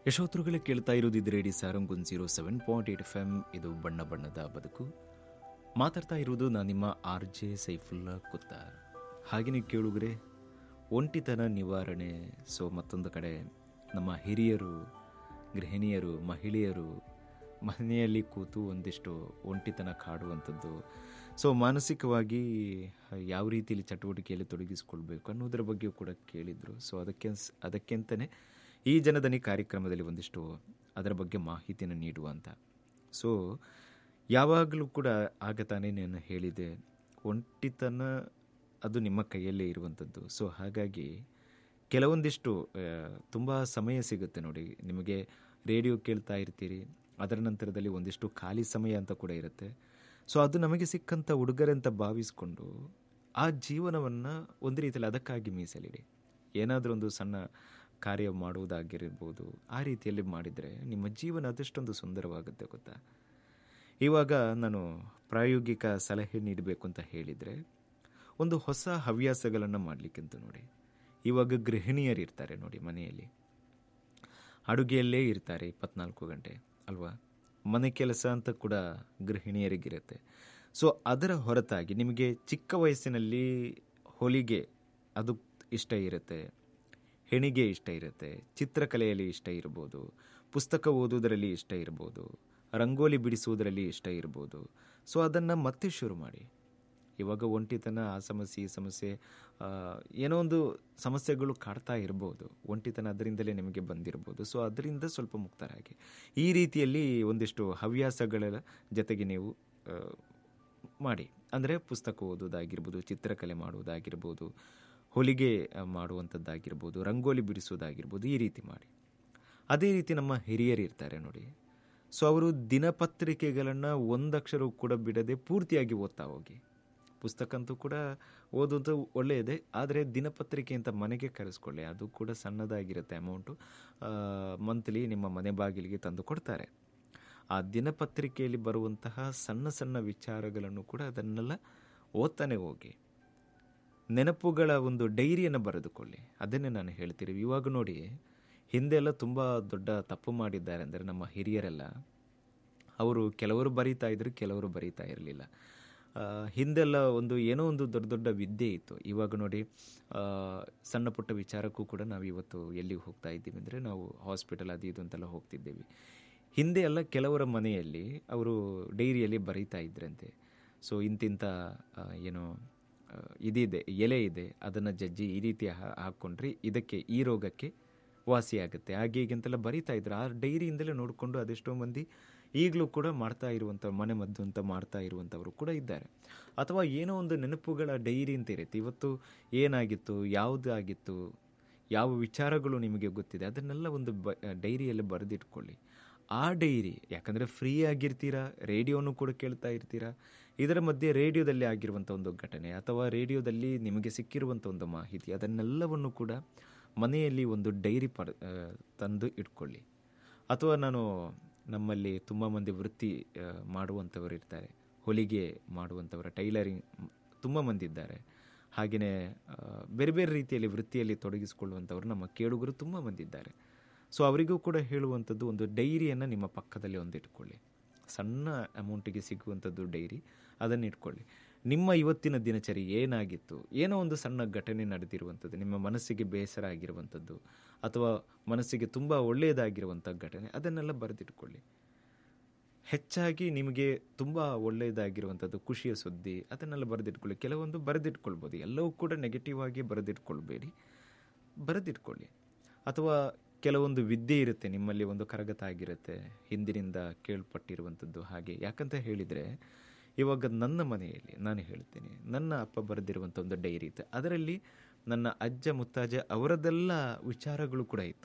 ಯಶೋತ್ರುಗಳೇ ಕೇಳ್ತಾ ಇರೋದು ಇದು radio Sarang zero seven point eight F M ಇದು ಬಣ್ಣ ಬಣ್ಣದ ಬದುಕು ಮಾತಾಡ್ತಾ ಇರೋದು ನಾನು ನಿಮ್ಮ ಆರ್ ಜೆ ಸೈಫುಲ್ಲಾ ಕುತ್ತಾರ್ ಹಾಗೆ ನೀವು ಕೇಳುಗ್ರೆ ಒಂಟಿತನ ನಿವಾರಣೆ ಸೊ ಮತ್ತೊಂದು ಕಡೆ ನಮ್ಮ ಹಿರಿಯರು ಗೃಹಿಣಿಯರು ಮಹಿಳೆಯರು ಮನೆಯಲ್ಲಿ ಕೂತು ಒಂದಿಷ್ಟು ಒಂಟಿತನ ಕಾಡುವಂಥದ್ದು ಸೊ ಮಾನಸಿಕವಾಗಿ ಯಾವ ರೀತಿಯಲ್ಲಿ ಚಟುವಟಿಕೆಯಲ್ಲಿ ತೊಡಗಿಸಿಕೊಳ್ಬೇಕು ಅನ್ನೋದರ ಬಗ್ಗೆಯೂ ಕೂಡ ಕೇಳಿದರು ಸೊ ಅದಕ್ಕೆ ಅದಕ್ಕೆಂತಲೇ ಈ ಜನದನಿ ಕಾರ್ಯಕ್ರಮದಲ್ಲಿ ಒಂದಿಷ್ಟು ಅದರ ಬಗ್ಗೆ ಮಾಹಿತಿಯನ್ನು ನೀಡುವಂತ ಸೊ ಯಾವಾಗಲೂ ಕೂಡ ಆಗ ತಾನೇ ನಾನು ಹೇಳಿದೆ ಒಂಟಿತನ ಅದು ನಿಮ್ಮ ಕೈಯಲ್ಲೇ ಇರುವಂಥದ್ದು ಸೊ ಹಾಗಾಗಿ ಕೆಲವೊಂದಿಷ್ಟು ತುಂಬ ಸಮಯ ಸಿಗುತ್ತೆ ನೋಡಿ ನಿಮಗೆ ರೇಡಿಯೋ ಕೇಳ್ತಾ ಇರ್ತೀರಿ ಅದರ ನಂತರದಲ್ಲಿ ಒಂದಿಷ್ಟು ಖಾಲಿ ಸಮಯ ಅಂತ ಕೂಡ ಇರುತ್ತೆ ಸೊ ಅದು ನಮಗೆ ಸಿಕ್ಕಂಥ ಉಡುಗೊರೆ ಅಂತ ಭಾವಿಸ್ಕೊಂಡು ಆ ಜೀವನವನ್ನು ಒಂದು ರೀತಿಯಲ್ಲಿ ಅದಕ್ಕಾಗಿ ಮೀಸಲಿಡಿ ಏನಾದರೂ ಒಂದು ಸಣ್ಣ ಕಾರ್ಯ ಮಾಡುವುದಾಗಿರ್ಬೋದು ಆ ರೀತಿಯಲ್ಲಿ ಮಾಡಿದರೆ ನಿಮ್ಮ ಜೀವನ ಅದೆಷ್ಟೊಂದು ಸುಂದರವಾಗುತ್ತೆ ಗೊತ್ತಾ ಇವಾಗ ನಾನು ಪ್ರಾಯೋಗಿಕ ಸಲಹೆ ನೀಡಬೇಕು ಅಂತ ಹೇಳಿದರೆ ಒಂದು ಹೊಸ ಹವ್ಯಾಸಗಳನ್ನು ಮಾಡಲಿಕ್ಕಂತ ನೋಡಿ ಇವಾಗ ಗೃಹಿಣಿಯರು ಇರ್ತಾರೆ ನೋಡಿ ಮನೆಯಲ್ಲಿ ಅಡುಗೆಯಲ್ಲೇ ಇರ್ತಾರೆ ಇಪ್ಪತ್ನಾಲ್ಕು ಗಂಟೆ ಅಲ್ವಾ ಮನೆ ಕೆಲಸ ಅಂತ ಕೂಡ ಗೃಹಿಣಿಯರಿಗಿರುತ್ತೆ ಸೊ ಅದರ ಹೊರತಾಗಿ ನಿಮಗೆ ಚಿಕ್ಕ ವಯಸ್ಸಿನಲ್ಲಿ ಹೊಲಿಗೆ ಅದು ಇಷ್ಟ ಇರುತ್ತೆ ಹೆಣಿಗೆ ಇಷ್ಟ ಇರುತ್ತೆ ಚಿತ್ರಕಲೆಯಲ್ಲಿ ಇಷ್ಟ ಇರ್ಬೋದು ಪುಸ್ತಕ ಓದುವುದರಲ್ಲಿ ಇಷ್ಟ ಇರ್ಬೋದು ರಂಗೋಲಿ ಬಿಡಿಸುವುದರಲ್ಲಿ ಇಷ್ಟ ಇರ್ಬೋದು ಸೊ ಅದನ್ನು ಮತ್ತೆ ಶುರು ಮಾಡಿ ಇವಾಗ ಒಂಟಿತನ ಆ ಸಮಸ್ಯೆ ಈ ಸಮಸ್ಯೆ ಏನೋ ಒಂದು ಸಮಸ್ಯೆಗಳು ಕಾಡ್ತಾ ಇರ್ಬೋದು ಒಂಟಿತನ ಅದರಿಂದಲೇ ನಿಮಗೆ ಬಂದಿರ್ಬೋದು ಸೊ ಅದರಿಂದ ಸ್ವಲ್ಪ ಮುಕ್ತರಾಗಿ ಈ ರೀತಿಯಲ್ಲಿ ಒಂದಿಷ್ಟು ಹವ್ಯಾಸಗಳ ಜೊತೆಗೆ ನೀವು ಮಾಡಿ ಅಂದರೆ ಪುಸ್ತಕ ಓದೋದಾಗಿರ್ಬೋದು ಚಿತ್ರಕಲೆ ಮಾಡುವುದಾಗಿರ್ಬೋದು ಹೊಲಿಗೆ ಮಾಡುವಂಥದ್ದಾಗಿರ್ಬೋದು ರಂಗೋಲಿ ಬಿಡಿಸೋದಾಗಿರ್ಬೋದು ಈ ರೀತಿ ಮಾಡಿ ಅದೇ ರೀತಿ ನಮ್ಮ ಹಿರಿಯರು ಇರ್ತಾರೆ ನೋಡಿ ಸೊ ಅವರು ದಿನಪತ್ರಿಕೆಗಳನ್ನು ಒಂದಕ್ಷರ ಕೂಡ ಬಿಡದೆ ಪೂರ್ತಿಯಾಗಿ ಓದ್ತಾ ಹೋಗಿ ಪುಸ್ತಕ ಅಂತೂ ಕೂಡ ಓದೋದು ಒಳ್ಳೆಯದೇ ಆದರೆ ದಿನಪತ್ರಿಕೆ ಅಂತ ಮನೆಗೆ ಕರೆಸ್ಕೊಳ್ಳಿ ಅದು ಕೂಡ ಸಣ್ಣದಾಗಿರುತ್ತೆ ಅಮೌಂಟು ಮಂತ್ಲಿ ನಿಮ್ಮ ಮನೆ ಬಾಗಿಲಿಗೆ ತಂದು ಕೊಡ್ತಾರೆ ಆ ದಿನಪತ್ರಿಕೆಯಲ್ಲಿ ಬರುವಂತಹ ಸಣ್ಣ ಸಣ್ಣ ವಿಚಾರಗಳನ್ನು ಕೂಡ ಅದನ್ನೆಲ್ಲ ಓದ್ತಾನೆ ಹೋಗಿ ನೆನಪುಗಳ ಒಂದು ಡೈರಿಯನ್ನು ಬರೆದುಕೊಳ್ಳಿ ಅದನ್ನೇ ನಾನು ಹೇಳ್ತೀರಿ ಇವಾಗ ನೋಡಿ ಹಿಂದೆಲ್ಲ ತುಂಬ ದೊಡ್ಡ ತಪ್ಪು ಮಾಡಿದ್ದಾರೆ ಅಂದರೆ ನಮ್ಮ ಹಿರಿಯರೆಲ್ಲ ಅವರು ಕೆಲವರು ಬರೀತಾ ಇದ್ರು ಕೆಲವರು ಬರೀತಾ ಇರಲಿಲ್ಲ ಹಿಂದೆಲ್ಲ ಒಂದು ಏನೋ ಒಂದು ದೊಡ್ಡ ದೊಡ್ಡ ವಿದ್ಯೆ ಇತ್ತು ಇವಾಗ ನೋಡಿ ಸಣ್ಣ ಪುಟ್ಟ ವಿಚಾರಕ್ಕೂ ಕೂಡ ನಾವು ಇವತ್ತು ಎಲ್ಲಿಗೆ ಹೋಗ್ತಾ ಇದ್ದೀವಿ ಅಂದರೆ ನಾವು ಹಾಸ್ಪಿಟಲ್ ಅದು ಇದು ಅಂತೆಲ್ಲ ಹೋಗ್ತಿದ್ದೇವೆ ಹಿಂದೆ ಎಲ್ಲ ಕೆಲವರ ಮನೆಯಲ್ಲಿ ಅವರು ಡೈರಿಯಲ್ಲಿ ಬರೀತಾ ಇದ್ರಂತೆ ಸೊ ಇಂತಿಂಥ ಏನೋ ಇದಿದೆ ಎಲೆ ಇದೆ ಅದನ್ನು ಜಜ್ಜಿ ಈ ರೀತಿ ಹಾಕ್ಕೊಂಡ್ರೆ ಇದಕ್ಕೆ ಈ ರೋಗಕ್ಕೆ ವಾಸಿಯಾಗುತ್ತೆ ಹಾಗೆ ಹೀಗಂತೆಲ್ಲ ಬರೀತಾ ಇದ್ರು ಆ ಡೈರಿಯಿಂದಲೇ ನೋಡಿಕೊಂಡು ಅದೆಷ್ಟೋ ಮಂದಿ ಈಗಲೂ ಕೂಡ ಮಾಡ್ತಾ ಇರುವಂಥ ಮನೆ ಮದ್ದು ಅಂತ ಮಾಡ್ತಾ ಇರುವಂಥವರು ಕೂಡ ಇದ್ದಾರೆ ಅಥವಾ ಏನೋ ಒಂದು ನೆನಪುಗಳ ಡೈರಿ ಅಂತ ಇರುತ್ತೆ ಇವತ್ತು ಏನಾಗಿತ್ತು ಯಾವುದಾಗಿತ್ತು ಯಾವ ವಿಚಾರಗಳು ನಿಮಗೆ ಗೊತ್ತಿದೆ ಅದನ್ನೆಲ್ಲ ಒಂದು ಬ ಡೈರಿಯಲ್ಲಿ ಬರೆದಿಟ್ಕೊಳ್ಳಿ ಆ ಡೈರಿ ಯಾಕಂದರೆ ಫ್ರೀ ಆಗಿರ್ತೀರಾ ರೇಡಿಯೋನು ಕೂಡ ಕೇಳ್ತಾ ಇರ್ತೀರಾ ಇದರ ಮಧ್ಯೆ ರೇಡಿಯೋದಲ್ಲಿ ಆಗಿರುವಂಥ ಒಂದು ಘಟನೆ ಅಥವಾ ರೇಡಿಯೋದಲ್ಲಿ ನಿಮಗೆ ಸಿಕ್ಕಿರುವಂಥ ಒಂದು ಮಾಹಿತಿ ಅದನ್ನೆಲ್ಲವನ್ನು ಕೂಡ ಮನೆಯಲ್ಲಿ ಒಂದು ಡೈರಿ ಪಡ ತಂದು ಇಟ್ಕೊಳ್ಳಿ ಅಥವಾ ನಾನು ನಮ್ಮಲ್ಲಿ ತುಂಬ ಮಂದಿ ವೃತ್ತಿ ಮಾಡುವಂಥವರು ಇರ್ತಾರೆ ಹೊಲಿಗೆ ಮಾಡುವಂಥವರ ಟೈಲರಿಂಗ್ ತುಂಬ ಮಂದಿ ಇದ್ದಾರೆ ಹಾಗೆಯೇ ಬೇರೆ ಬೇರೆ ರೀತಿಯಲ್ಲಿ ವೃತ್ತಿಯಲ್ಲಿ ತೊಡಗಿಸಿಕೊಳ್ಳುವಂಥವ್ರು ನಮ್ಮ ಕೇಳುಗರು ತುಂಬ ಮಂದಿ ಇದ್ದಾರೆ ಸೊ ಅವರಿಗೂ ಕೂಡ ಹೇಳುವಂಥದ್ದು ಒಂದು ಡೈರಿಯನ್ನು ನಿಮ್ಮ ಪಕ್ಕದಲ್ಲಿ ಒಂದು ಇಟ್ಕೊಳ್ಳಿ ಸಣ್ಣ ಅಮೌಂಟಿಗೆ ಸಿಗುವಂಥದ್ದು ಡೈರಿ ಅದನ್ನು ಇಟ್ಕೊಳ್ಳಿ ನಿಮ್ಮ ಇವತ್ತಿನ ದಿನಚರಿ ಏನಾಗಿತ್ತು ಏನೋ ಒಂದು ಸಣ್ಣ ಘಟನೆ ನಡೆದಿರುವಂಥದ್ದು ನಿಮ್ಮ ಮನಸ್ಸಿಗೆ ಬೇಸರ ಆಗಿರುವಂಥದ್ದು ಅಥವಾ ಮನಸ್ಸಿಗೆ ತುಂಬ ಒಳ್ಳೆಯದಾಗಿರುವಂಥ ಘಟನೆ ಅದನ್ನೆಲ್ಲ ಬರೆದಿಟ್ಕೊಳ್ಳಿ ಹೆಚ್ಚಾಗಿ ನಿಮಗೆ ತುಂಬ ಒಳ್ಳೆಯದಾಗಿರುವಂಥದ್ದು ಖುಷಿಯ ಸುದ್ದಿ ಅದನ್ನೆಲ್ಲ ಬರೆದಿಟ್ಕೊಳ್ಳಿ ಕೆಲವೊಂದು ಬರೆದಿಟ್ಕೊಳ್ಬೋದು ಎಲ್ಲವೂ ಕೂಡ ನೆಗೆಟಿವ್ ಆಗಿ ಬರೆದಿಟ್ಕೊಳ್ಬೇಡಿ ಬರೆದಿಟ್ಕೊಳ್ಳಿ ಅಥವಾ ಕೆಲವೊಂದು ವಿದ್ಯೆ ಇರುತ್ತೆ ನಿಮ್ಮಲ್ಲಿ ಒಂದು ಕರಗತ ಆಗಿರುತ್ತೆ ಹಿಂದಿನಿಂದ ಕೇಳ್ಪಟ್ಟಿರುವಂಥದ್ದು ಹಾಗೆ ಯಾಕಂತ ಹೇಳಿದರೆ ಇವಾಗ ನನ್ನ ಮನೆಯಲ್ಲಿ ನಾನು ಹೇಳ್ತೀನಿ ನನ್ನ ಅಪ್ಪ ಬರೆದಿರುವಂಥ ಒಂದು ಡೈರಿ ಇತ್ತು ಅದರಲ್ಲಿ ನನ್ನ ಅಜ್ಜ ಮುತ್ತಾಜ ಅವರದ್ದೆಲ್ಲ ವಿಚಾರಗಳು ಕೂಡ ಇತ್ತು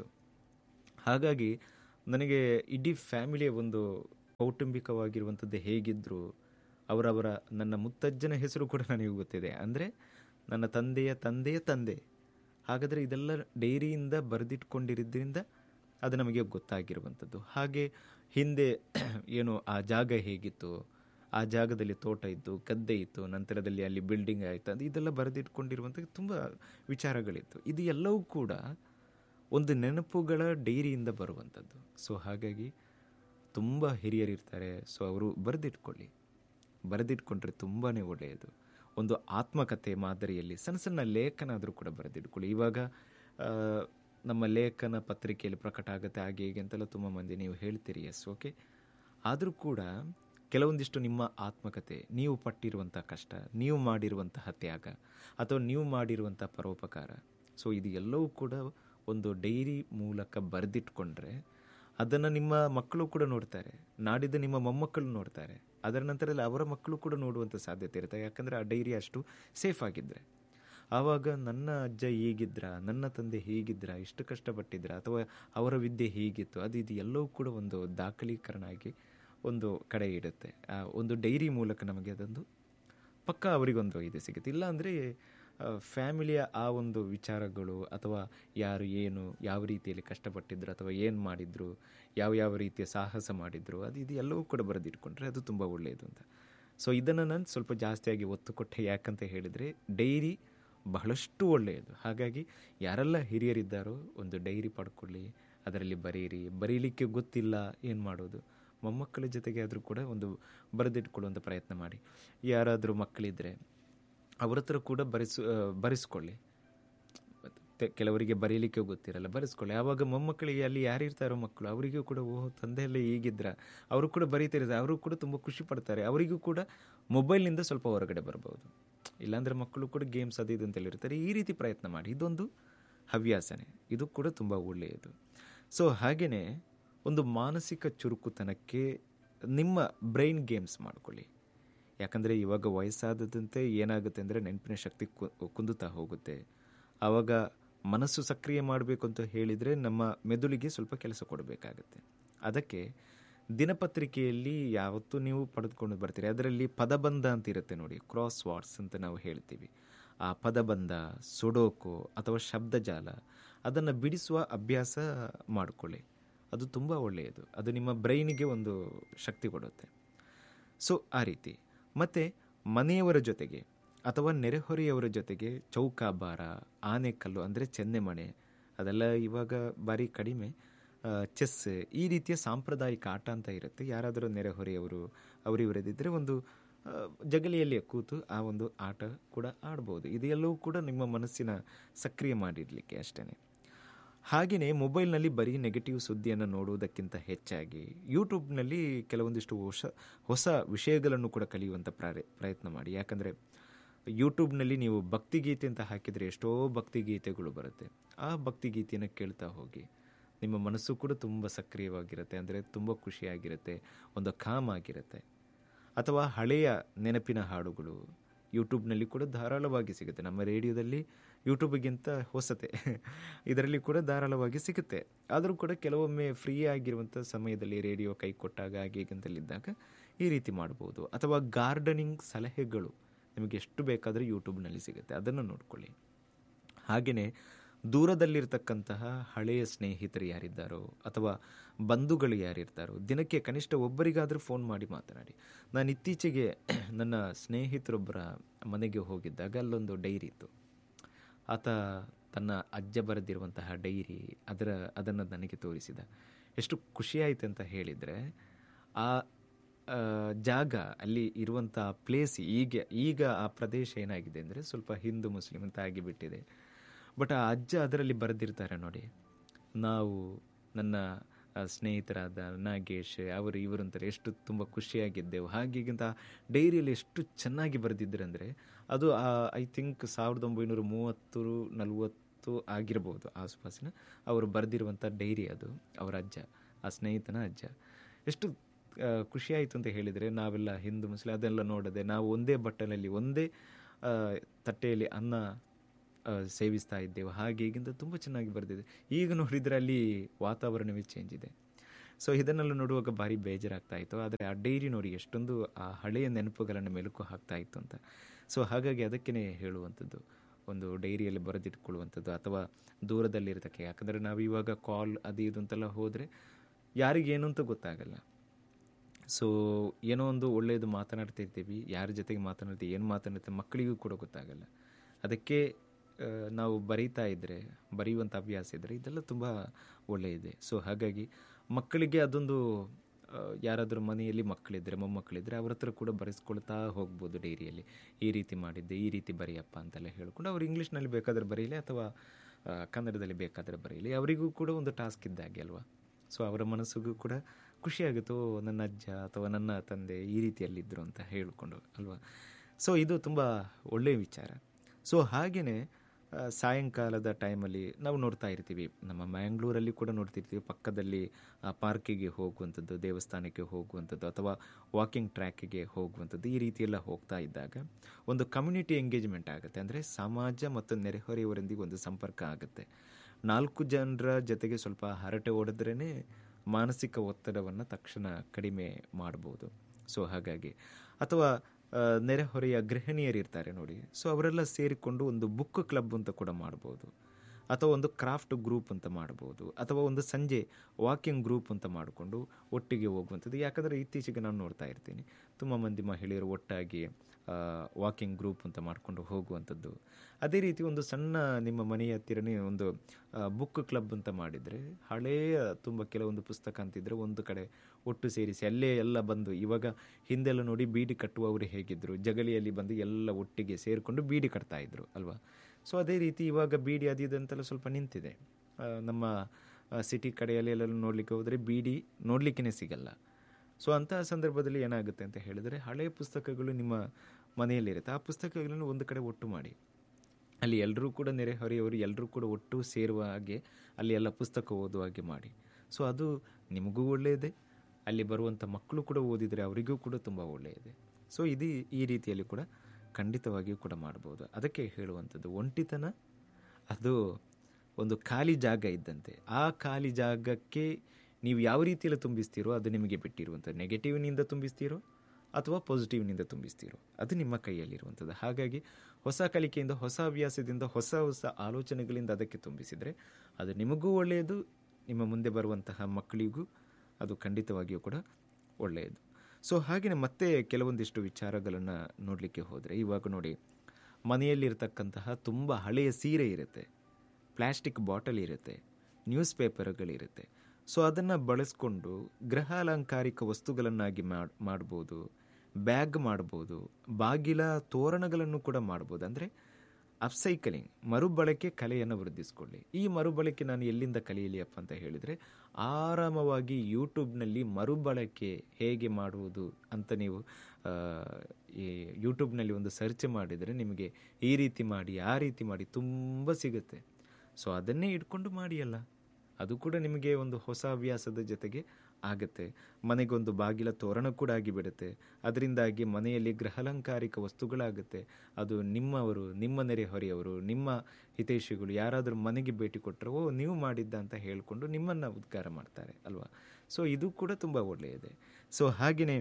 ಹಾಗಾಗಿ ನನಗೆ ಇಡೀ ಫ್ಯಾಮಿಲಿಯ ಒಂದು ಕೌಟುಂಬಿಕವಾಗಿರುವಂಥದ್ದು ಹೇಗಿದ್ದರು ಅವರವರ ನನ್ನ ಮುತ್ತಜ್ಜನ ಹೆಸರು ಕೂಡ ನನಗೆ ಗೊತ್ತಿದೆ ಅಂದರೆ ನನ್ನ ತಂದೆಯ ತಂದೆಯ ತಂದೆ ಹಾಗಾದರೆ ಇದೆಲ್ಲ ಡೈರಿಯಿಂದ ಬರೆದಿಟ್ಕೊಂಡಿರೋದ್ರಿಂದ ಅದು ನಮಗೆ ಗೊತ್ತಾಗಿರುವಂಥದ್ದು ಹಾಗೆ ಹಿಂದೆ ಏನು ಆ ಜಾಗ ಹೇಗಿತ್ತು ಆ ಜಾಗದಲ್ಲಿ ತೋಟ ಇತ್ತು ಗದ್ದೆ ಇತ್ತು ನಂತರದಲ್ಲಿ ಅಲ್ಲಿ ಬಿಲ್ಡಿಂಗ್ ಆಯಿತು ಅದು ಇದೆಲ್ಲ ಬರೆದಿಟ್ಕೊಂಡಿರುವಂಥ ತುಂಬ ವಿಚಾರಗಳಿತ್ತು ಇದು ಎಲ್ಲವೂ ಕೂಡ ಒಂದು ನೆನಪುಗಳ ಡೈರಿಯಿಂದ ಬರುವಂಥದ್ದು ಸೊ ಹಾಗಾಗಿ ತುಂಬ ಹಿರಿಯರಿರ್ತಾರೆ ಸೊ ಅವರು ಬರೆದಿಟ್ಕೊಳ್ಳಿ ಬರೆದಿಟ್ಕೊಂಡ್ರೆ ತುಂಬಾ ಒಳ್ಳೆಯದು ಒಂದು ಆತ್ಮಕಥೆ ಮಾದರಿಯಲ್ಲಿ ಸಣ್ಣ ಸಣ್ಣ ಲೇಖನ ಆದರೂ ಕೂಡ ಬರೆದಿಟ್ಕೊಳ್ಳಿ ಇವಾಗ ಆ, ನಮ್ಮ ಲೇಖನ ಪತ್ರಿಕೆಯಲ್ಲಿ ಪ್ರಕಟ ಆಗುತ್ತೆ ಹಾಗೆ ಹೀಗೆ ಅಂತೆಲ್ಲ ತುಂಬ ಮಂದಿ ನೀವು ಹೇಳ್ತೀರಿ ಎಸ್ ಓಕೆ ಆದರೂ ಕೂಡ ಕೆಲವೊಂದಿಷ್ಟು ನಿಮ್ಮ ಆತ್ಮಕತೆ ನೀವು ಪಟ್ಟಿರುವಂಥ ಕಷ್ಟ ನೀವು ಮಾಡಿರುವಂತಹ ತ್ಯಾಗ ಅಥವಾ ನೀವು ಮಾಡಿರುವಂಥ ಪರೋಪಕಾರ ಸೊ ಇದು ಎಲ್ಲವೂ ಕೂಡ ಒಂದು ಡೈರಿ ಮೂಲಕ ಬರೆದಿಟ್ಕೊಂಡ್ರೆ ಅದನ್ನು ನಿಮ್ಮ ಮಕ್ಕಳು ಕೂಡ ನೋಡ್ತಾರೆ ನಾಡಿದ್ದು ನಿಮ್ಮ ಮೊಮ್ಮಕ್ಕಳು ನೋಡ್ತಾರೆ ಅದರ ನಂತರದಲ್ಲಿ ಅವರ ಮಕ್ಕಳು ಕೂಡ ನೋಡುವಂಥ ಸಾಧ್ಯತೆ ಇರುತ್ತೆ ಯಾಕಂದರೆ ಆ ಡೈರಿ ಅಷ್ಟು ಸೇಫ್ ಆಗಿದ್ದರೆ ಆವಾಗ ನನ್ನ ಅಜ್ಜ ಹೀಗಿದ್ರ ನನ್ನ ತಂದೆ ಹೀಗಿದ್ರ ಇಷ್ಟು ಕಷ್ಟಪಟ್ಟಿದ್ರ ಅಥವಾ ಅವರ ವಿದ್ಯೆ ಹೀಗಿತ್ತು ಅದು ಇದು ಎಲ್ಲವೂ ಕೂಡ ಒಂದು ದಾಖಲೀಕರಣ ಆಗಿ ಒಂದು ಕಡೆ ಇಡುತ್ತೆ ಆ ಒಂದು ಡೈರಿ ಮೂಲಕ ನಮಗೆ ಅದೊಂದು ಪಕ್ಕ ಅವರಿಗೊಂದು ಇದು ಸಿಗುತ್ತೆ ಇಲ್ಲ ಅಂದರೆ ಫ್ಯಾಮಿಲಿಯ ಆ ಒಂದು ವಿಚಾರಗಳು ಅಥವಾ ಯಾರು ಏನು ಯಾವ ರೀತಿಯಲ್ಲಿ ಕಷ್ಟಪಟ್ಟಿದ್ರು ಅಥವಾ ಏನು ಮಾಡಿದ್ರು ಯಾವ ಯಾವ ರೀತಿಯ ಸಾಹಸ ಮಾಡಿದ್ರು ಅದು ಇದು ಎಲ್ಲವೂ ಕೂಡ ಬರೆದಿಟ್ಕೊಂಡ್ರೆ ಅದು ತುಂಬ ಒಳ್ಳೆಯದು ಅಂತ ಸೊ ಇದನ್ನು ನಾನು ಸ್ವಲ್ಪ ಜಾಸ್ತಿಯಾಗಿ ಒತ್ತು ಕೊಟ್ಟೆ ಯಾಕಂತ ಹೇಳಿದರೆ ಡೈರಿ ಬಹಳಷ್ಟು ಒಳ್ಳೆಯದು ಹಾಗಾಗಿ ಯಾರೆಲ್ಲ ಹಿರಿಯರಿದ್ದಾರೋ ಒಂದು ಡೈರಿ ಪಡ್ಕೊಳ್ಳಿ ಅದರಲ್ಲಿ ಬರೀರಿ ಬರೀಲಿಕ್ಕೆ ಗೊತ್ತಿಲ್ಲ ಏನು ಮಾಡೋದು ಮೊಮ್ಮಕ್ಕಳ ಜೊತೆಗೆ ಆದರೂ ಕೂಡ ಒಂದು ಬರೆದಿಟ್ಕೊಳ್ಳುವಂಥ ಪ್ರಯತ್ನ ಮಾಡಿ ಯಾರಾದರೂ ಮಕ್ಕಳಿದ್ದರೆ ಅವ್ರ ಹತ್ರ ಕೂಡ ಬರೆಸು ಆ, ಬರೆಸ್ಕೊಳ್ಳಿ ಮತ್ತೆ ಕೆಲವರಿಗೆ ಬರೀಲಿಕ್ಕೆ ಗೊತ್ತಿರಲ್ಲ ಬರೆಸ್ಕೊಳ್ಳಿ ಆವಾಗ ಮೊಮ್ಮಕ್ಕಳಿಗೆ ಅಲ್ಲಿ ಯಾರಿರ್ತಾರೋ ಮಕ್ಕಳು ಅವರಿಗೂ ಕೂಡ ಓಹ್ ತಂದೆ ಎಲ್ಲ ಹೀಗಿದ್ರ ಅವರು ಕೂಡ ಬರೀತಿರ್ತಾರೆ ಅವರು ಕೂಡ ತುಂಬ ಖುಷಿ ಪಡ್ತಾರೆ ಅವರಿಗೂ ಕೂಡ ಮೊಬೈಲ್ನಿಂದ ಸ್ವಲ್ಪ ಹೊರಗಡೆ ಬರ್ಬೋದು ಇಲ್ಲಾಂದರೆ ಮಕ್ಕಳು ಕೂಡ ಗೇಮ್ಸ್ ಅದು ಇದು ಅಂತೆಲ್ಲ ಇರ್ತಾರೆ ಈ ರೀತಿ ಪ್ರಯತ್ನ ಮಾಡಿ ಇದೊಂದು ಹವ್ಯಾಸನೆ ಇದು ಕೂಡ ತುಂಬ ಒಳ್ಳೆಯದು ಸೊ ಹಾಗೆಯೇ ಒಂದು ಮಾನಸಿಕ ಚುರುಕುತನಕ್ಕೆ ನಿಮ್ಮ ಬ್ರೈನ್ ಗೇಮ್ಸ್ ಮಾಡ್ಕೊಳ್ಳಿ ಯಾಕಂದರೆ ಇವಾಗ ವಯಸ್ಸಾದಂತೆ ಏನಾಗುತ್ತೆ ಅಂದರೆ ನೆನಪಿನ ಶಕ್ತಿ ಕು- ಕುಂದುತ್ತಾ ಹೋಗುತ್ತೆ ಆವಾಗ ಮನಸ್ಸು ಸಕ್ರಿಯ ಮಾಡಬೇಕು ಅಂತ ಹೇಳಿದರೆ ನಮ್ಮ ಮೆದುಳಿಗೆ ಸ್ವಲ್ಪ ಕೆಲಸ ಕೊಡಬೇಕಾಗತ್ತೆ ಅದಕ್ಕೆ ದಿನಪತ್ರಿಕೆಯಲ್ಲಿ ಯಾವತ್ತೂ ನೀವು ಪಡೆದುಕೊಂಡು ಬರ್ತೀರಿ ಅದರಲ್ಲಿ ಪದಬಂಧ ಅಂತ ಇರುತ್ತೆ ನೋಡಿ ಕ್ರಾಸ್ ವಾರ್ಡ್ಸ್ ಅಂತ ನಾವು ಹೇಳ್ತೀವಿ ಆ ಪದಬಂಧ ಸುಡೋಕು ಅಥವಾ ಶಬ್ದಜಾಲ ಅದನ್ನು ಬಿಡಿಸುವ ಅಭ್ಯಾಸ ಮಾಡಿಕೊಳ್ಳಿ ಅದು ತುಂಬ ಒಳ್ಳೆಯದು ಅದು ನಿಮ್ಮ ಬ್ರೈನಿಗೆ ಒಂದು ಶಕ್ತಿ ಕೊಡುತ್ತೆ ಸೊ ಆ ರೀತಿ ಮತ್ತು ಮನೆಯವರ ಜೊತೆಗೆ ಅಥವಾ ನೆರೆಹೊರೆಯವರ ಜೊತೆಗೆ ಚೌಕಾಬಾರ ಆನೆಕಲ್ಲು ಅಂದರೆ ಚೆನ್ನೆಮಣೆ ಅದೆಲ್ಲ ಇವಾಗ ಭಾರಿ ಕಡಿಮೆ ಆ, ಚೆಸ್ ಈ ರೀತಿಯ ಸಾಂಪ್ರದಾಯಿಕ ಆಟ ಅಂತ ಇರುತ್ತೆ ಯಾರಾದರೂ ನೆರೆಹೊರೆಯವರು ಅವರಿವರದಿದ್ದರೆ ಒಂದು ಆ, ಜಗಲಿಯಲ್ಲಿ ಕೂತು ಆ ಒಂದು ಆಟ ಕೂಡ ಆಡ್ಬೋದು ಇದೆಲ್ಲವೂ ಕೂಡ ನಿಮ್ಮ ಮನಸ್ಸಿನ ಸಕ್ರಿಯ ಮಾಡಿರಲಿಕ್ಕೆ ಅಷ್ಟೇ ಹಾಗೆಯೇ ಮೊಬೈಲ್ನಲ್ಲಿ ಬರೀ ನೆಗೆಟಿವ್ ಸುದ್ದಿಯನ್ನು ನೋಡುವುದಕ್ಕಿಂತ ಹೆಚ್ಚಾಗಿ ಯೂಟ್ಯೂಬ್ನಲ್ಲಿ ಕೆಲವೊಂದಿಷ್ಟು ಹೊಸ ಹೊಸ ವಿಷಯಗಳನ್ನು ಕೂಡ ಕಲಿಯುವಂಥ ಪ್ರಾರೆ ಪ್ರಯತ್ನ ಮಾಡಿ ಯಾಕಂದರೆ ಯೂಟ್ಯೂಬ್ನಲ್ಲಿ ನೀವು ಭಕ್ತಿಗೀತೆ ಅಂತ ಹಾಕಿದರೆ ಎಷ್ಟೋ ಭಕ್ತಿಗೀತೆಗಳು ಬರುತ್ತೆ ಆ ಭಕ್ತಿಗೀತೆಯನ್ನು ಕೇಳ್ತಾ ಹೋಗಿ ನಿಮ್ಮ ಮನಸ್ಸು ಕೂಡ ತುಂಬ ಸಕ್ರಿಯವಾಗಿರುತ್ತೆ ಅಂದರೆ ತುಂಬ ಖುಷಿಯಾಗಿರುತ್ತೆ ಒಂದು ಕಾಮ್ ಆಗಿರುತ್ತೆ ಅಥವಾ ಹಳೆಯ ನೆನಪಿನ ಹಾಡುಗಳು ಯೂಟ್ಯೂಬ್ನಲ್ಲಿ ಕೂಡ ಧಾರಾಳವಾಗಿ ಸಿಗುತ್ತೆ ನಮ್ಮ ರೇಡಿಯೋದಲ್ಲಿ ಯೂಟ್ಯೂಬ್ಗಿಂತ ಹೊಸತೆ ಇದರಲ್ಲಿ ಕೂಡ ಧಾರಾಳವಾಗಿ ಸಿಗುತ್ತೆ ಆದರೂ ಕೂಡ ಕೆಲವೊಮ್ಮೆ ಫ್ರೀ ಆಗಿರುವಂಥ ಸಮಯದಲ್ಲಿ ರೇಡಿಯೋ ಕೈ ಕೊಟ್ಟಾಗ ಹಾಗೆ ಹೀಗಂತಲ್ಲಿದ್ದಾಗ ಈ ರೀತಿ ಮಾಡ್ಬೋದು ಅಥವಾ ಗಾರ್ಡನಿಂಗ್ ಸಲಹೆಗಳು ನಿಮಗೆ ಎಷ್ಟು ಬೇಕಾದರೂ ಯೂಟ್ಯೂಬ್ನಲ್ಲಿ ಸಿಗುತ್ತೆ ಅದನ್ನು ನೋಡ್ಕೊಳ್ಳಿ ಹಾಗೆಯೇ ದೂರದಲ್ಲಿರ್ತಕ್ಕಂತಹ ಹಳೆಯ ಸ್ನೇಹಿತರು ಯಾರಿದ್ದಾರೋ ಅಥವಾ ಬಂಧುಗಳು ಯಾರಿರ್ತಾರೋ ದಿನಕ್ಕೆ ಕನಿಷ್ಠ ಒಬ್ಬರಿಗಾದರೂ ಫೋನ್ ಮಾಡಿ ಮಾತನಾಡಿ ನಾನು ಇತ್ತೀಚೆಗೆ ನನ್ನ ಸ್ನೇಹಿತರೊಬ್ಬರ ಮನೆಗೆ ಹೋಗಿದ್ದಾಗ ಅಲ್ಲೊಂದು ಡೈರಿ ಇತ್ತು ಆತ ತನ್ನ ಅಜ್ಜ ಬರೆದಿರುವಂತಹ ಡೈರಿ ಅದರ ಅದನ್ನು ನನಗೆ ತೋರಿಸಿದ ಎಷ್ಟು ಖುಷಿಯಾಯಿತು ಅಂತ ಹೇಳಿದರೆ ಆ ಆ, ಜಾಗ ಅಲ್ಲಿ ಇರುವಂಥ ಪ್ಲೇಸ್ ಈಗ ಈಗ ಆ ಪ್ರದೇಶ ಏನಾಗಿದೆ ಅಂದರೆ ಸ್ವಲ್ಪ ಹಿಂದೂ ಮುಸ್ಲಿಂ ಅಂತ ಆಗಿಬಿಟ್ಟಿದೆ ಬಟ್ ಆ ಅಜ್ಜ ಅದರಲ್ಲಿ ಬರೆದಿರ್ತಾರೆ ನೋಡಿ ನಾವು ನನ್ನ ಆ, ಸ್ನೇಹಿತರಾದ ನಾಗೇಶ್ ಅವರು ಇವರು ಅಂತಾರೆ ಎಷ್ಟು ತುಂಬ ಖುಷಿಯಾಗಿದ್ದೆವು ಹಾಗೀಗಿಂತ ಡೈರಿಯಲ್ಲಿ ಎಷ್ಟು ಚೆನ್ನಾಗಿ ಬರೆದಿದ್ರು ಅಂದರೆ ಅದು ಐ ಥಿಂಕ್ ಸಾವಿರದ ಒಂಬೈನೂರ ಮೂವತ್ತು ನಲವತ್ತು ಆಗಿರ್ಬೋದು ಆಸುಪಾಸಿನ ಅವರು ಬರೆದಿರುವಂಥ ಡೈರಿ ಅದು ಅವರ ಅಜ್ಜ ಆ ಸ್ನೇಹಿತನ ಅಜ್ಜ ಎಷ್ಟು ಆ, ಖುಷಿಯಾಯಿತು ಅಂತ ಹೇಳಿದರೆ ನಾವೆಲ್ಲ ಹಿಂದೂ ಮುಸ್ಲಿಂ ಅದೆಲ್ಲ ನೋಡದೆ ನಾವು ಒಂದೇ ಬಟ್ಟಲಲ್ಲಿ ಒಂದೇ ಆ, ತಟ್ಟೆಯಲ್ಲಿ ಅನ್ನ ಆ, ಸೇವಿಸ್ತಾ ಇದ್ದೆವು ಹಾಗೆ ಹೀಗಿಂತ ತುಂಬ ಚೆನ್ನಾಗಿ ಬರೆದಿದೆ ಈಗ ನೋಡಿದರೆ ಅಲ್ಲಿ ವಾತಾವರಣವೇ ಚೇಂಜ್ ಇದೆ ಸೊ ಇದನ್ನೆಲ್ಲ ನೋಡುವಾಗ ಭಾರಿ ಬೇಜಾರಾಗ್ತಾ ಇತ್ತು ಆದರೆ ಆ ಡೈರಿ ನೋಡಿ ಎಷ್ಟೊಂದು ಆ ಹಳೆಯ ನೆನಪುಗಳನ್ನು ಮೆಲುಕು ಹಾಕ್ತಾ ಇತ್ತು ಅಂತ ಸೊ ಹಾಗಾಗಿ ಅದಕ್ಕೇ ಹೇಳುವಂಥದ್ದು ಒಂದು ಡೈರಿಯಲ್ಲಿ ಬರೆದಿಟ್ಕೊಳ್ಳುವಂಥದ್ದು ಅಥವಾ ದೂರದಲ್ಲಿರ್ತಕ್ಕೆ ಯಾಕಂದರೆ ನಾವು ಇವಾಗ ಕಾಲ್ ಅದು ಇದು ಅಂತೆಲ್ಲ ಹೋದರೆ ಯಾರಿಗೇನು ಅಂತ ಗೊತ್ತಾಗಲ್ಲ ಸೊ ಏನೋ ಒಂದು ಒಳ್ಳೆಯದು ಮಾತನಾಡ್ತಿರ್ತೀವಿ ಯಾರ ಜೊತೆಗೆ ಮಾತನಾಡ್ತೀವಿ ಏನು ಮಾತನಾಡ್ತೀವಿ ಮಕ್ಕಳಿಗೂ ಕೂಡ ಗೊತ್ತಾಗಲ್ಲ ಅದಕ್ಕೆ ಆ, ನಾವು ಬರೀತಾ ಇದ್ದರೆ ಬರೆಯುವಂಥ ಅಭ್ಯಾಸ ಇದ್ದರೆ ಇದೆಲ್ಲ ತುಂಬ ಒಳ್ಳೆಯದೆ ಸೊ ಹಾಗಾಗಿ ಮಕ್ಕಳಿಗೆ ಅದೊಂದು ಆ, ಯಾರಾದರೂ ಮನೆಯಲ್ಲಿ ಮಕ್ಕಳಿದ್ದರೆ ಮೊಮ್ಮಕ್ಕಳಿದ್ದರೆ ಅವ್ರ ಹತ್ರ ಕೂಡ ಬರೆಸ್ಕೊಳ್ತಾ ಹೋಗ್ಬೋದು ಡೈರಿಯಲ್ಲಿ ಈ ರೀತಿ ಮಾಡಿದ್ದೆ ಈ ರೀತಿ ಬರೆಯಪ್ಪ ಅಂತೆಲ್ಲ ಹೇಳ್ಕೊಂಡು ಅವ್ರು ಇಂಗ್ಲೀಷ್ನಲ್ಲಿ ಬೇಕಾದರೆ ಬರೀಲಿ ಅಥವಾ ಆ, ಕನ್ನಡದಲ್ಲಿ ಬೇಕಾದರೆ ಬರೀಲಿ ಅವರಿಗೂ ಕೂಡ ಒಂದು ಟಾಸ್ಕ್ ಇದ್ದಾಗೆ ಅಲ್ವಾ ಸೊ ಅವರ ಮನಸ್ಸಿಗೂ ಕೂಡ ಖುಷಿಯಾಗುತ್ತೋ ನನ್ನ ಅಜ್ಜ ಅಥವಾ ನನ್ನ ತಂದೆ ಈ ರೀತಿಯಲ್ಲಿದ್ದರು ಅಂತ ಹೇಳಿಕೊಂಡು ಅಲ್ವಾ ಸೊ ಇದು ತುಂಬ ಒಳ್ಳೆಯ ವಿಚಾರ ಸೊ ಹಾಗೆಯೇ ಆ, ಸಾಯಂಕಾಲದ ಟೈಮಲ್ಲಿ ನಾವು ನೋಡ್ತಾ ಇರ್ತೀವಿ ನಮ್ಮ ಮ್ಯಾಂಗ್ಳೂರಲ್ಲಿ ಕೂಡ ನೋಡ್ತಿರ್ತೀವಿ ಪಕ್ಕದಲ್ಲಿ ಆ, ಪಾರ್ಕಿಗೆ ಹೋಗುವಂಥದ್ದು ದೇವಸ್ಥಾನಕ್ಕೆ ಹೋಗುವಂಥದ್ದು ಅಥವಾ ವಾಕಿಂಗ್ ಟ್ರ್ಯಾಕಿಗೆ ಹೋಗುವಂಥದ್ದು ಈ ರೀತಿಯೆಲ್ಲ ಹೋಗ್ತಾ ಇದ್ದಾಗ ಒಂದು ಕಮ್ಯುನಿಟಿ ಎಂಗೇಜ್ಮೆಂಟ್ ಆಗುತ್ತೆ ಅಂದರೆ ಸಮಾಜ ಮತ್ತು ನೆರೆಹೊರೆಯವರೊಂದಿಗೆ ಒಂದು ಸಂಪರ್ಕ ಆಗುತ್ತೆ ನಾಲ್ಕು ಜನರ ಜೊತೆಗೆ ಸ್ವಲ್ಪ ಹರಟೆ ಹೊಡೆದ್ರೇ ಮಾನಸಿಕ ಒತ್ತಡವನ್ನು ತಕ್ಷಣ ಕಡಿಮೆ ಮಾಡ್ಬೋದು ಸೊ ಹಾಗಾಗಿ ಅಥವಾ ಆ, ನೆರೆಹೊರೆಯ ಗೃಹಿಣಿಯರು ಇರ್ತಾರೆ ನೋಡಿ ಸೊ ಅವರೆಲ್ಲ ಸೇರಿಕೊಂಡು ಒಂದು ಬುಕ್ ಕ್ಲಬ್ ಅಂತ ಕೂಡ ಮಾಡ್ಬೋದು ಅಥವಾ ಒಂದು ಕ್ರಾಫ್ಟ್ ಗ್ರೂಪ್ ಅಂತ ಮಾಡ್ಬೋದು ಅಥವಾ ಒಂದು ಸಂಜೆ ವಾಕಿಂಗ್ ಗ್ರೂಪ್ ಅಂತ ಮಾಡಿಕೊಂಡು ಒಟ್ಟಿಗೆ ಹೋಗುವಂಥದ್ದು ಯಾಕಂದರೆ ಇತ್ತೀಚೆಗೆ ನಾನು ನೋಡ್ತಾ ಇರ್ತೀನಿ ತುಂಬ ಮಂದಿ ಮಹಿಳೆಯರು ಒಟ್ಟಾಗಿ ವಾಕಿಂಗ್ ಗ್ರೂಪ್ ಅಂತ ಮಾಡಿಕೊಂಡು ಹೋಗುವಂಥದ್ದು ಅದೇ ರೀತಿ ಒಂದು ಸಣ್ಣ ನಿಮ್ಮ ಮನೆಯ ಹತ್ತಿರನೇ ಒಂದು ಬುಕ್ ಕ್ಲಬ್ ಅಂತ ಮಾಡಿದರೆ ಹಳೆಯ ತುಂಬ ಕೆಲವೊಂದು ಪುಸ್ತಕ ಅಂತಿದ್ರೆ ಒಂದು ಕಡೆ ಒಟ್ಟು ಸೇರಿಸಿ ಅಲ್ಲೇ ಎಲ್ಲ ಬಂದು ಇವಾಗ ಹಿಂದೆಲ್ಲ ನೋಡಿ ಬೀಡಿ ಕಟ್ಟುವವರು ಹೇಗಿದ್ದರು ಜಗಳಿಯಲ್ಲಿ ಬಂದು ಎಲ್ಲ ಒಟ್ಟಿಗೆ ಸೇರಿಕೊಂಡು ಬೀಡಿ ಕಟ್ತಾ ಇದ್ರು ಅಲ್ವಾ ಸೊ ಅದೇ ರೀತಿ ಇವಾಗ ಬೀಡಿ ಅದು ಇದು ಅಂತೆಲ್ಲ ಸ್ವಲ್ಪ ನಿಂತಿದೆ ಆ, ನಮ್ಮ ಸಿಟಿ ಕಡೆಯಲ್ಲಿ ಎಲ್ಲ ನೋಡಲಿಕ್ಕೆ ಹೋದರೆ ಬೀಡಿ ನೋಡಲಿಕ್ಕೇ ಸಿಗಲ್ಲ ಸೊ ಅಂತಹ ಸಂದರ್ಭದಲ್ಲಿ ಏನಾಗುತ್ತೆ ಅಂತ ಹೇಳಿದರೆ ಹಳೆಯ ಪುಸ್ತಕಗಳು ನಿಮ್ಮ ಮನೆಯಲ್ಲಿರುತ್ತೆ ಆ ಪುಸ್ತಕಗಳನ್ನು ಒಂದು ಕಡೆ ಒಟ್ಟು ಮಾಡಿ ಅಲ್ಲಿ ಎಲ್ಲರೂ ಕೂಡ ನೆರೆಹೊರೆಯವರು ಎಲ್ಲರೂ ಕೂಡ ಒಟ್ಟು ಸೇರುವ ಹಾಗೆ ಅಲ್ಲಿ ಎಲ್ಲ ಪುಸ್ತಕ ಓದುವ ಹಾಗೆ ಮಾಡಿ ಸೊ ಅದು ನಿಮಗೂ ಒಳ್ಳೆಯದೇ ಅಲ್ಲಿ ಬರುವಂಥ ಮಕ್ಕಳು ಕೂಡ ಓದಿದರೆ ಅವರಿಗೂ ಕೂಡ ತುಂಬ ಒಳ್ಳೆಯದೇ ಸೊ ಇದು ಈ ರೀತಿಯಲ್ಲಿ ಕೂಡ ಖಂಡಿತವಾಗಿಯೂ ಕೂಡ ಮಾಡ್ಬೋದು ಅದಕ್ಕೆ ಹೇಳುವಂಥದ್ದು ಒಂಟಿತನ ಅದು ಒಂದು ಖಾಲಿ ಜಾಗ ಇದ್ದಂತೆ ಆ ಖಾಲಿ ಜಾಗಕ್ಕೆ ನೀವು ಯಾವ ರೀತಿಯಲ್ಲಿ ತುಂಬಿಸ್ತೀರೋ ಅದು ನಿಮಗೆ ಬಿಟ್ಟಿರುವಂಥ ನೆಗೆಟಿವ್ನಿಂದ ತುಂಬಿಸ್ತೀರೋ ಅಥವಾ ಪಾಸಿಟಿವ್ನಿಂದ ತುಂಬಿಸ್ತೀರೋ ಅದು ನಿಮ್ಮ ಕೈಯಲ್ಲಿರುವಂಥದ್ದು ಹಾಗಾಗಿ ಹೊಸ ಕಲಿಕೆಯಿಂದ ಹೊಸ ಹವ್ಯಾಸದಿಂದ ಹೊಸ ಹೊಸ ಆಲೋಚನೆಗಳಿಂದ ಅದಕ್ಕೆ ತುಂಬಿಸಿದರೆ ಅದು ನಿಮಗೂ ಒಳ್ಳೆಯದು ನಿಮ್ಮ ಮುಂದೆ ಬರುವಂತಹ ಮಕ್ಕಳಿಗೂ ಅದು ಖಂಡಿತವಾಗಿಯೂ ಕೂಡ ಒಳ್ಳೆಯದು ಸೊ ಹಾಗೆಯೇ ಮತ್ತೆ ಕೆಲವೊಂದಿಷ್ಟು ವಿಚಾರಗಳನ್ನು ನೋಡಲಿಕ್ಕೆ ಹೋದರೆ ಇವಾಗ ನೋಡಿ ಮನೆಯಲ್ಲಿರ್ತಕ್ಕಂತಹ ತುಂಬ ಹಳೆಯ ಸೀರೆ ಇರುತ್ತೆ ಪ್ಲಾಸ್ಟಿಕ್ ಬಾಟಲ್ ಇರುತ್ತೆ ನ್ಯೂಸ್ ಪೇಪರ್ಗಳಿರುತ್ತೆ ಸೊ ಅದನ್ನು ಬಳಸ್ಕೊಂಡು ಗೃಹ ಅಲಂಕಾರಿಕ ವಸ್ತುಗಳನ್ನಾಗಿ ಮಾಡ್ ಮಾಡ್ಬೋದು ಬ್ಯಾಗ್ ಮಾಡ್ಬೋದು ಬಾಗಿಲ ತೋರಣಗಳನ್ನು ಕೂಡ ಮಾಡ್ಬೋದು ಅಂದರೆ ಅಪ್ಸೈಕಲಿಂಗ್ ಮರುಬಳಕೆ ಕಲೆಯನ್ನು ವೃದ್ಧಿಸ್ಕೊಳ್ಳಿ ಈ ಮರುಬಳಕೆ ನಾನು ಎಲ್ಲಿಂದ ಕಲಿಯಲಿಯಪ್ಪ ಅಂತ ಹೇಳಿದರೆ ಆರಾಮವಾಗಿ ಯೂಟ್ಯೂಬ್ನಲ್ಲಿ ಮರುಬಳಕೆ ಹೇಗೆ ಮಾಡುವುದು ಅಂತ ನೀವು ಆ, ಈ ಯೂಟ್ಯೂಬ್ನಲ್ಲಿ ಒಂದು ಸರ್ಚ್ ಮಾಡಿದರೆ ನಿಮಗೆ ಈ ರೀತಿ ಮಾಡಿ ಆ ರೀತಿ ಮಾಡಿ ತುಂಬ ಸಿಗುತ್ತೆ ಸೊ ಅದನ್ನೇ ಇಟ್ಕೊಂಡು ಮಾಡಿ ಅಲ್ಲ ಅದು ಕೂಡ ನಿಮಗೆ ಒಂದು ಹೊಸ ಹವ್ಯಾಸದ ಜೊತೆಗೆ ಆಗುತ್ತೆ ಮನೆಗೊಂದು ಬಾಗಿಲ ತೋರಣ ಕೂಡ ಆಗಿಬಿಡುತ್ತೆ ಅದರಿಂದಾಗಿ ಮನೆಯಲ್ಲಿ ಗೃಹಾಲಂಕಾರಿಕ ವಸ್ತುಗಳಾಗುತ್ತೆ ಅದು ನಿಮ್ಮವರು ನಿಮ್ಮ ನೆರೆಹೊರೆಯವರು ನಿಮ್ಮ ಹಿತೈಷಿಗಳು ಯಾರಾದರೂ ಮನೆಗೆ ಭೇಟಿ ಕೊಟ್ಟರೆ ಓ ನೀವು ಮಾಡಿದ್ದ ಅಂತ ಹೇಳಿಕೊಂಡು ನಿಮ್ಮನ್ನು ಉದ್ಗಾರ ಮಾಡ್ತಾರೆ ಅಲ್ವಾ ಸೊ ಇದು ಕೂಡ ತುಂಬ ಒಳ್ಳೆಯದೇ ಸೊ ಹಾಗೆಯೇ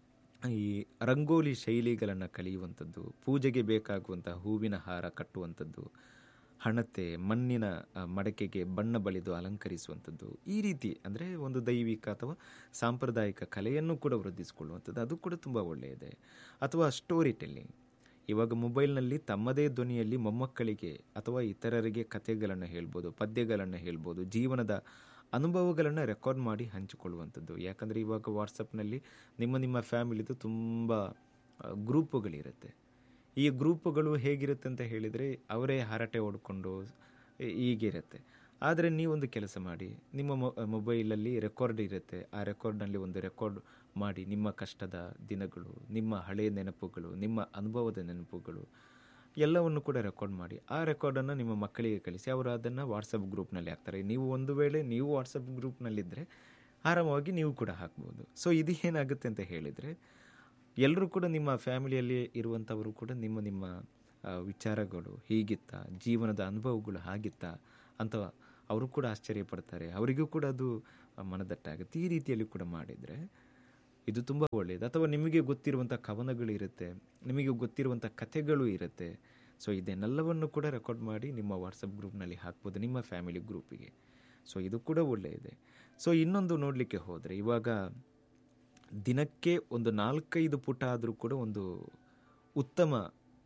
ಈ ರಂಗೋಲಿ ಶೈಲಿಗಳನ್ನು ಕಲಿಯುವಂಥದ್ದು ಪೂಜೆಗೆ ಬೇಕಾಗುವಂಥ ಹೂವಿನ ಹಾರ ಕಟ್ಟುವಂಥದ್ದು ಹಣತೆ ಮಣ್ಣಿನ ಆ, ಮಡಕೆಗೆ ಬಣ್ಣ ಬಳಿದು ಅಲಂಕರಿಸುವಂಥದ್ದು ಈ ರೀತಿ ಅಂದರೆ ಒಂದು ದೈವಿಕ ಅಥವಾ ಸಾಂಪ್ರದಾಯಿಕ ಕಲೆಯನ್ನು ಕೂಡ ವೃದ್ಧಿಸಿಕೊಳ್ಳುವಂಥದ್ದು ಅದು ಕೂಡ ತುಂಬ ಒಳ್ಳೆಯದೇ ಅಥವಾ ಸ್ಟೋರಿ ಟೆಲ್ಲಿಂಗ್ ಇವಾಗ ಮೊಬೈಲ್ನಲ್ಲಿ ತಮ್ಮದೇ ಧ್ವನಿಯಲ್ಲಿ ಮೊಮ್ಮಕ್ಕಳಿಗೆ ಅಥವಾ ಇತರರಿಗೆ ಕಥೆಗಳನ್ನು ಹೇಳ್ಬೋದು ಪದ್ಯಗಳನ್ನು ಹೇಳ್ಬೋದು ಜೀವನದ ಅನುಭವಗಳನ್ನು ರೆಕಾರ್ಡ್ ಮಾಡಿ ಹಂಚಿಕೊಳ್ಳುವಂಥದ್ದು ಯಾಕಂದರೆ ಇವಾಗ ವಾಟ್ಸಪ್ನಲ್ಲಿ ನಿಮ್ಮ ನಿಮ್ಮ ಫ್ಯಾಮಿಲಿದು ತುಂಬ ಆ, ಗ್ರೂಪುಗಳಿರುತ್ತೆ ಈ ಗ್ರೂಪುಗಳು ಹೇಗಿರುತ್ತೆ ಅಂತ ಹೇಳಿದರೆ ಅವರೇ ಹರಟೆ ಹೊಡ್ಕೊಂಡು ಈ- ಹೀಗಿರುತ್ತೆ ಆದರೆ ನೀವೊಂದು ಕೆಲಸ ಮಾಡಿ ನಿಮ್ಮ ಮೊ ಮೊಬೈಲಲ್ಲಿ ರೆಕಾರ್ಡ್ ಇರುತ್ತೆ ಆ ರೆಕಾರ್ಡ್ನಲ್ಲಿ ಒಂದು ರೆಕಾರ್ಡ್ ಮಾಡಿ ನಿಮ್ಮ ಕಷ್ಟದ ದಿನಗಳು ನಿಮ್ಮ ಹಳೆಯ ನೆನಪುಗಳು ನಿಮ್ಮ ಅನುಭವದ ನೆನಪುಗಳು ಎಲ್ಲವನ್ನು ಕೂಡ ರೆಕಾರ್ಡ್ ಮಾಡಿ ಆ ರೆಕಾರ್ಡನ್ನು ನಿಮ್ಮ ಮಕ್ಕಳಿಗೆ ಕಳಿಸಿ ಅವರು ಅದನ್ನು ವಾಟ್ಸಪ್ ಗ್ರೂಪ್ನಲ್ಲಿ ಹಾಕ್ತಾರೆ ನೀವು ಒಂದು ವೇಳೆ ನೀವು ವಾಟ್ಸಪ್ ಗ್ರೂಪ್ನಲ್ಲಿದ್ದರೆ ಆರಾಮವಾಗಿ ನೀವು ಕೂಡ ಹಾಕ್ಬೋದು ಸೊ ಇದು ಏನಾಗುತ್ತೆ ಅಂತ ಹೇಳಿದರೆ ಎಲ್ಲರೂ ಕೂಡ ನಿಮ್ಮ ಫ್ಯಾಮಿಲಿಯಲ್ಲಿ ಇರುವಂಥವರು ಕೂಡ ನಿಮ್ಮ ನಿಮ್ಮ ಆ, ವಿಚಾರಗಳು ಹೀಗಿತ್ತ ಜೀವನದ ಅನುಭವಗಳು ಹಾಗಿತ್ತ ಅಂತ ಅವರು ಕೂಡ ಆಶ್ಚರ್ಯ ಪಡ್ತಾರೆ ಅವರಿಗೂ ಕೂಡ ಅದು ಆ, ಮನದಟ್ಟಾಗುತ್ತೆ ಈ ರೀತಿಯಲ್ಲಿ ಕೂಡ ಮಾಡಿದರೆ ಇದು ತುಂಬ ಒಳ್ಳೆಯದು ಅಥವಾ ನಿಮಗೆ ಗೊತ್ತಿರುವಂಥ ಕವನಗಳು ಇರುತ್ತೆ ನಿಮಗೆ ಗೊತ್ತಿರುವಂಥ ಕಥೆಗಳು ಇರುತ್ತೆ ಸೊ ಇದನ್ನೆಲ್ಲವನ್ನು ಕೂಡ ರೆಕಾರ್ಡ್ ಮಾಡಿ ನಿಮ್ಮ ವಾಟ್ಸಪ್ ಗ್ರೂಪ್ನಲ್ಲಿ ಹಾಕ್ಬೋದು ನಿಮ್ಮ ಫ್ಯಾಮಿಲಿ ಗ್ರೂಪಿಗೆ ಸೊ ಇದು ಕೂಡ ಒಳ್ಳೆಯದೆ ಸೊ ಇನ್ನೊಂದು ನೋಡಲಿಕ್ಕೆ ಹೋದರೆ ಇವಾಗ ದಿನಕ್ಕೆ ಒಂದು ನಾಲ್ಕೈದು ಪುಟ ಆದರೂ ಕೂಡ ಒಂದು ಉತ್ತಮ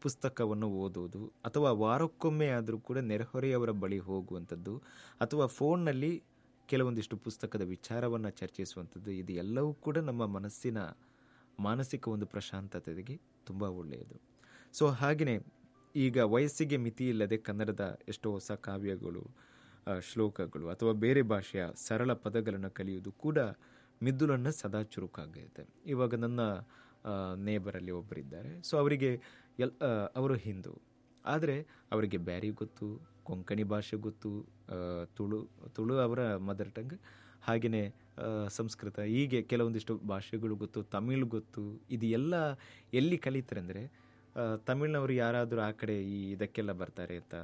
ಪುಸ್ತಕವನ್ನು ಓದೋದು ಅಥವಾ ವಾರಕ್ಕೊಮ್ಮೆ ಆದರೂ ಕೂಡ ನೆರೆಹೊರೆಯವರ ಬಳಿ ಹೋಗುವಂಥದ್ದು ಅಥವಾ ಫೋನ್ನಲ್ಲಿ ಕೆಲವೊಂದಿಷ್ಟು ಪುಸ್ತಕದ ವಿಚಾರವನ್ನು ಚರ್ಚಿಸುವಂಥದ್ದು ಇದು ಎಲ್ಲವೂ ಕೂಡ ನಮ್ಮ ಮನಸ್ಸಿನ ಮಾನಸಿಕ ಒಂದು ಪ್ರಶಾಂತತೆಗೆ ತುಂಬ ಒಳ್ಳೆಯದು ಸೊ ಹಾಗೆಯೇ ಈಗ ವಯಸ್ಸಿಗೆ ಮಿತಿ ಇಲ್ಲದೆ ಕನ್ನಡದ ಎಷ್ಟೋ ಹೊಸ ಕಾವ್ಯಗಳು ಆ, ಶ್ಲೋಕಗಳು ಅಥವಾ ಬೇರೆ ಭಾಷೆಯ ಸರಳ ಪದಗಳನ್ನು ಕಲಿಯುವುದು ಕೂಡ ಮಿದುಳನ್ನು ಸದಾ ಚುರುಕಾಗುತ್ತೆ ಇವಾಗ ನನ್ನ ನೇಬರಲ್ಲಿ ಒಬ್ಬರಿದ್ದಾರೆ ಸೊ ಅವರಿಗೆ ಎಲ್ ಆ, ಅವರು ಹಿಂದೂ ಆದರೆ ಅವರಿಗೆ ಬ್ಯಾರಿ ಗೊತ್ತು ಕೊಂಕಣಿ ಭಾಷೆ ಗೊತ್ತು ಆ, ತುಳು ತುಳು ಅವರ ಮದರ್ ಟಂಗ್ ಹಾಗೆಯೇ ಆ, ಸಂಸ್ಕೃತ ಹೀಗೆ ಕೆಲವೊಂದಿಷ್ಟು ಭಾಷೆಗಳು ಗೊತ್ತು ತಮಿಳ್ ಗೊತ್ತು ಇದು ಎಲ್ಲ ಎಲ್ಲಿ ಕಲಿತಾರೆ ಅಂದರೆ ತಮಿಳ್ನವರು ಯಾರಾದರೂ ಆ ಕಡೆ ಈ ಇದಕ್ಕೆಲ್ಲ ಬರ್ತಾರೆ ಅಂತ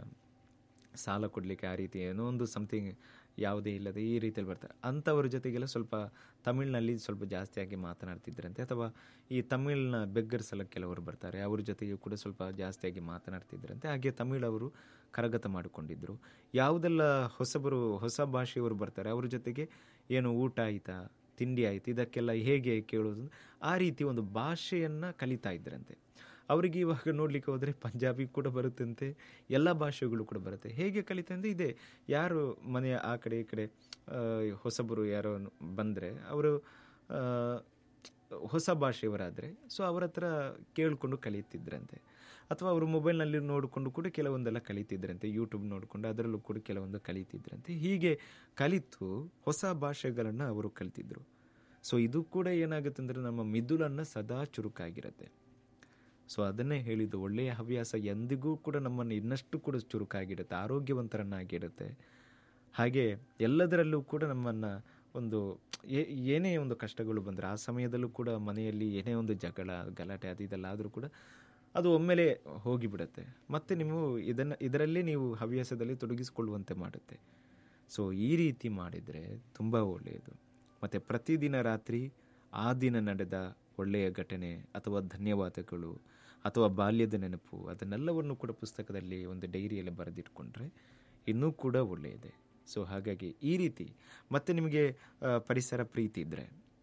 ಸಾಲ ಕೊಡಲಿಕ್ಕೆ ಆ ರೀತಿ ಏನೋ ಒಂದು ಸಮಥಿಂಗ್ ಯಾವುದೇ ಇಲ್ಲದೆ ಈ ರೀತಿಯಲ್ಲಿ ಬರ್ತಾರೆ ಅಂಥವ್ರ ಜೊತೆಗೆಲ್ಲ ಸ್ವಲ್ಪ ತಮಿಳ್ನಲ್ಲಿ ಸ್ವಲ್ಪ ಜಾಸ್ತಿಯಾಗಿ ಮಾತನಾಡ್ತಿದ್ರಂತೆ ಅಥವಾ ಈ ತಮಿಳ್ನ ಬೆಗ್ಗರ್ಸ್ ಎಲ್ಲ ಕೆಲವರು ಬರ್ತಾರೆ ಅವ್ರ ಜೊತೆಗೆ ಕೂಡ ಸ್ವಲ್ಪ ಜಾಸ್ತಿಯಾಗಿ ಮಾತನಾಡ್ತಿದ್ರಂತೆ ಹಾಗೆ ತಮಿಳ್ ಅವರು ಕರಗತ ಮಾಡಿಕೊಂಡಿದ್ರು ಯಾವುದೆಲ್ಲ ಹೊಸಬರು ಹೊಸ ಭಾಷೆಯವರು ಬರ್ತಾರೆ ಅವ್ರ ಜೊತೆಗೆ ಏನು ಊಟ ಆಯಿತಾ ತಿಂಡಿ ಆಯಿತು ಇದಕ್ಕೆಲ್ಲ ಹೇಗೆ ಕೇಳೋದು ಆ ರೀತಿ ಒಂದು ಭಾಷೆಯನ್ನು ಕಲಿತಾ ಇದ್ರಂತೆ ಅವರಿಗೆ ಇವಾಗ ನೋಡ್ಲಿಕ್ಕೆ ಹೋದರೆ ಪಂಜಾಬಿ ಕೂಡ ಬರುತ್ತಂತೆ ಎಲ್ಲ ಭಾಷೆಗಳು ಕೂಡ ಬರುತ್ತೆ ಹೇಗೆ ಕಲಿತಂದ್ರೆ ಇದೆ ಯಾರು ಮನೆಯ ಆ ಕಡೆ ಈ ಕಡೆ ಆ, ಹೊಸಬರು ಯಾರೋ ಬಂದರೆ ಅವರು ಆ, ಹೊಸ ಭಾಷೆಯವರಾದರೆ ಸೊ ಅವರ ಹತ್ರ ಕೇಳಿಕೊಂಡು ಕಲಿತಿದ್ರಂತೆ ಅಥವಾ ಅವರು ಮೊಬೈಲ್ನಲ್ಲಿ ನೋಡಿಕೊಂಡು ಕೂಡ ಕೆಲವೊಂದೆಲ್ಲ ಕಲಿತಿದ್ರಂತೆ ಯೂಟ್ಯೂಬ್ ನೋಡಿಕೊಂಡು ಅದರಲ್ಲೂ ಕೂಡ ಕೆಲವೊಂದು ಕಲಿತಿದ್ರಂತೆ ಹೀಗೆ ಕಲಿತು ಹೊಸ ಭಾಷೆಗಳನ್ನು ಅವರು ಕಲಿತಿದ್ರು ಸೊ ಇದು ಕೂಡ ಏನಾಗುತ್ತೆ ಅಂದರೆ ನಮ್ಮ ಮಿದುಳನ್ನು ಸದಾ ಚುರುಕಾಗಿರುತ್ತೆ ಸೊ ಅದನ್ನೇ ಹೇಳಿದ್ದು ಒಳ್ಳೆಯ ಹವ್ಯಾಸ ಎಂದಿಗೂ ಕೂಡ ನಮ್ಮನ್ನು ಇನ್ನಷ್ಟು ಕೂಡ ಚುರುಕಾಗಿಡುತ್ತೆ ಆರೋಗ್ಯವಂತರನ್ನಾಗಿಡುತ್ತೆ ಹಾಗೆ ಎಲ್ಲದರಲ್ಲೂ ಕೂಡ ನಮ್ಮನ್ನು ಒಂದು ಏ- ಏನೇ ಒಂದು ಕಷ್ಟಗಳು ಬಂದರೆ ಆ ಸಮಯದಲ್ಲೂ ಕೂಡ ಮನೆಯಲ್ಲಿ ಏನೇ ಒಂದು ಜಗಳ ಗಲಾಟೆ ಅದು ಇದೆಲ್ಲ ಆದರೂ ಕೂಡ ಅದು ಒಮ್ಮೆಲೆ ಹೋಗಿಬಿಡುತ್ತೆ ಮತ್ತು ನೀವು ಇದನ್ನು ಇದರಲ್ಲೇ ನೀವು ಹವ್ಯಾಸದಲ್ಲಿ ತೊಡಗಿಸಿಕೊಳ್ಳುವಂತೆ ಮಾಡುತ್ತೆ ಸೊ ಈ ರೀತಿ ಮಾಡಿದರೆ ತುಂಬ ಒಳ್ಳೆಯದು ಮತ್ತು ಪ್ರತಿದಿನ ರಾತ್ರಿ ಆ ದಿನ ನಡೆದ ಒಳ್ಳೆಯ ಘಟನೆ ಅಥವಾ ಧನ್ಯವಾದಗಳು ಅಥವಾ ಬಾಲ್ಯದ ನೆನಪು ಅದನ್ನೆಲ್ಲವನ್ನು ಕೂಡ ಪುಸ್ತಕದಲ್ಲಿ ಒಂದು ಡೈರಿಯಲ್ಲಿ ಬರೆದಿಟ್ಕೊಂಡ್ರೆ ಇನ್ನೂ ಕೂಡ ಒಳ್ಳೆಯದೇ ಸೊ ಹಾಗಾಗಿ ಈ ರೀತಿ ಮತ್ತು ನಿಮಗೆ ಆ, ಪರಿಸರ ಪ್ರೀತಿ ಇದ್ದರೆ